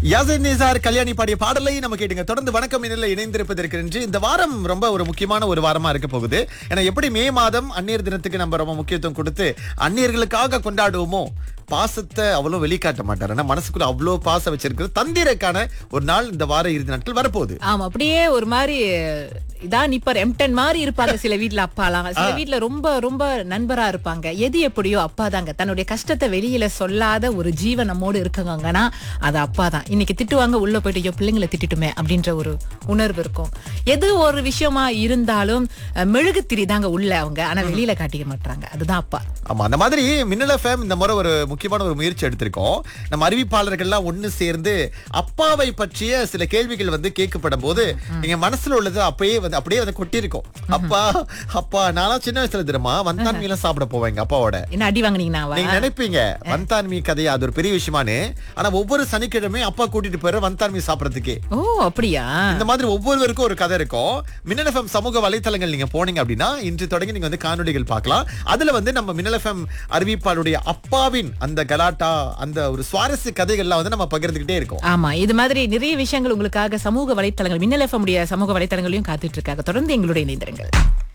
யாசின் நிசார் கல்யாணி பாடிய பாடலை நம்ம கேட்டுங்க தொடர்ந்து வணக்கம் இணையில் இணைந்திருப்பதற்கு நன்றி இந்த வாரம் ரொம்ப ஒரு முக்கியமான ஒரு வாரமா இருக்க போகுது ஏன்னா எப்படி மே மாதம் அந்நியர் தினத்துக்கு நம்ம ரொம்ப முக்கியத்துவம் கொடுத்து அந்நியர்களுக்காக கொண்டாடுவோமோ பாசத்தை அவ்வளவு வெளிக்காட்ட மாட்டார் ஆனா மனசுக்குள்ள அவ்வளவு பாசம் வச்சிருக்கிறது தந்திரக்கான ஒரு நாள் இந்த வார இறுதி நாட்கள் வரப்போகுது ஆமா அப்படியே ஒரு மாதிரி இதான் நிப்பார் எம்டன் மாதிரி இருப்பாங்க சில வீட்ல அப்பாலாம் சில வீட்ல ரொம்ப ரொம்ப நண்பரா இருப்பாங்க எது எப்படியோ அப்பா தாங்க தன்னுடைய கஷ்டத்தை வெளியில சொல்லாத ஒரு ஜீவன் நம்மோடு இருக்காங்கன்னா அது அப்பா தான் இன்னைக்கு திட்டுவாங்க உள்ள போயிட்டு ஐயோ பிள்ளைங்களை திட்டிட்டுமே அப்படின்ற ஒரு உணர்வு இருக்கும் எது ஒரு விஷயமா இருந்தாலும் அஹ், மெழுகுத்திரி தாங்க உள்ள அவங்க ஆனா வெளியில காட்டிக்க மாட்டாங்க அதுதான் அப்பா ஆமா அந்த மாதிரி மின்னல் எஃப்எம் இந்த முறை ஒரு முக்கியமான ஒரு முயற்சி எடுத்திருக்கோம் நம்ம அறிவிப்பாளர்கள்லாம் ஒண்ணு சேர்ந்து அப்பாவை பற்றிய சில கேள்விகள் வந்து கேட்கப்படும் போது எங்க மனசுல உள்ளது அப்பயே வந்து அப்படியே வந்து கொட்டியிருக்கோம் அப்பா அப்பா நான்லாம் சின்ன வயசுல தெரியுமா வந்தான் மீலாம் சாப்பிட போவேன் எங்க அப்பாவோட என்ன அடி வாங்குனீங்கன்னா நீங்க நினைப்பீங்க வந்தான்மி கதையா அது ஒரு பெரிய விஷயமானு ஆனா ஒவ்வொரு சனிக்கிழமையும் அப்பா கூட்டிட்டு போயிரு வந்தான்மி சாப்பிடறதுக்கே ஓ அப்படியா இந்த மாதிரி ஒவ்வொருவருக்கும் ஒரு கதை இருக்கும் மின்னல் எஃப்எம் சமூக வலைத்தளங்கள் நீங்க போனீங்க அப்படின்னா இன்று தொடங்கி நீங்க வந்து காணொளிகள் பார்க்கலாம் அதுல வந்து நம்ம மின்னல் எஃப்எம் அறிவிப்பாளுடைய அப்பாவின் அந்த கலாட்டா அந்த ஒரு சுவாரஸ்ய கதைகள்லாம் வந்து நம்ம பகிர்ந்துகிட்டே இருக்கோம் ஆமா இது மாதிரி நிறைய விஷயங்கள் உங்களுக்காக சமூக வலைத்தளங்கள் மின்னல் எஃப்எம் உடைய சமூக வலைத்தளங்களையும் காத்துட்டு இருக்காங்க தொடர்ந்து எங்களுடைய இணைந்திருங்கள்